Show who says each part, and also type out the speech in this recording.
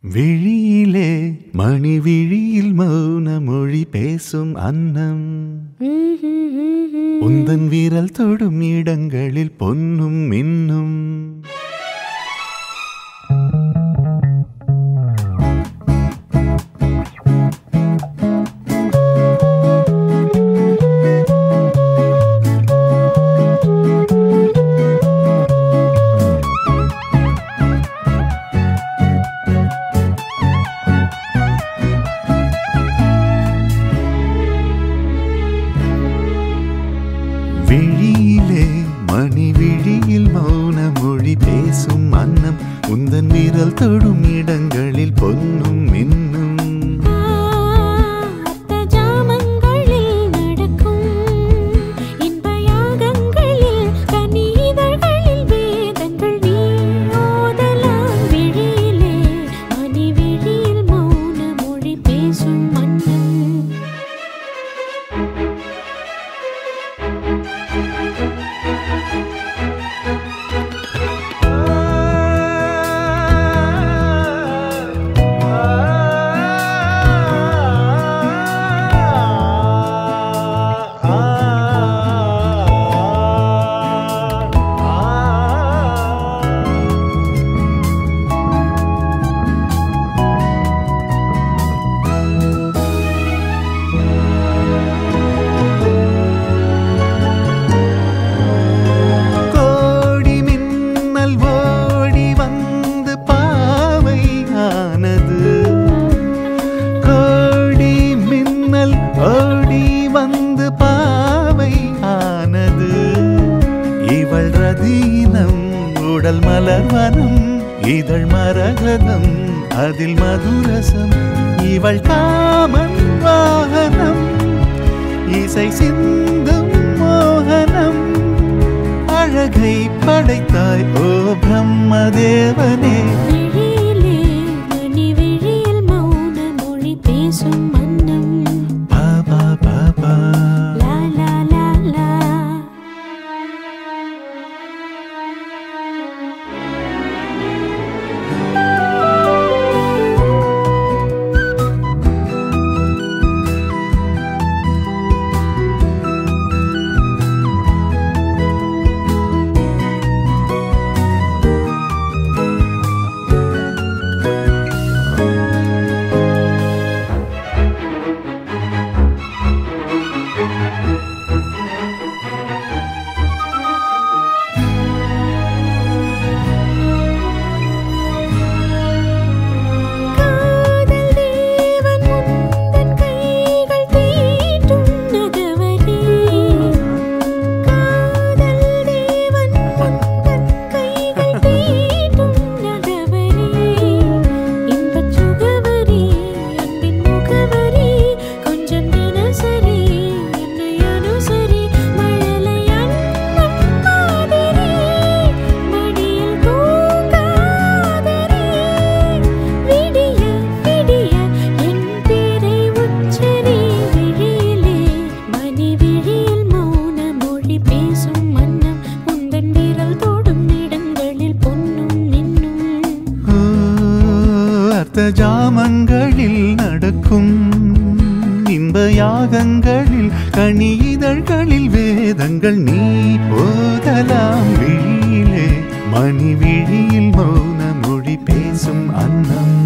Speaker 1: விழியிலே மணி விழியில் மௌன மொழி பேசும் அன்னம் உந்தன் விரல் தொடும் இடங்களில் பொன்னும் மின்னும் விழியிலே மணி விழியில் மௌன மொழி பேசும் அன்னம் உந்தன் விரல் தொடும் இடங்களில் பொன்னும் மின்னும்
Speaker 2: அர்த்த ஜாமங்களில் நடக்கும் இன்ப யாகங்களில் கனிதழ்களில் வேதங்கள் நீ ஓதலாம் விழியிலே மணி விழியில் மௌன மொழி பேசும் மன்னம்
Speaker 1: கோடி மின்னல் ஓடி வந்து பாவை ஆனது கோடி மின்னல் ஓடி வந்து பாவை ஆனது இவள் ரதீனம் உடல் மலர்வனம் இதழ் மரகதம் அதில் மதுரசம் இவள் காமன் வாகனம் இசை சிந்தும் மோகனம் அழகை படைத்தாய் ஓ பிரம்மதேவனே
Speaker 2: விழியிலே மணி விழியில் மௌன மொழி பேசும் மன்னம்
Speaker 1: பாபா பாபா
Speaker 2: லா லா லா லா காதல் தேவன் முந்தன் கைகள் தீட்டும் நகவரே காதல் தேவன் முந்தன் கைகள் தீட்டும் நகவரே இன்பச் சுகவரி அன்பின் முகவரி கொஞ்சம் தினசரி என்னை அனுசரி மழலை அன்னம் மாதிரி மடியில் தூங்காதரே விடிய விடிய என் பேரை உச்சரி விழியிலே மணி விழியில் மௌன மொழி பேசும் மன்னம் உந்தன் விரல் தொடும் இடங்களில் பொன்னும் நின்னும்
Speaker 1: ஓ, அர்த்த ஜாமங்களில் நடக்கும் இன்ப யாகங்களில் கனி இதழ்களில் வேதங்கள் நீ போதலாம் விழியிலே மணி விழியில் மௌன மொழி பேசும் அன்னம்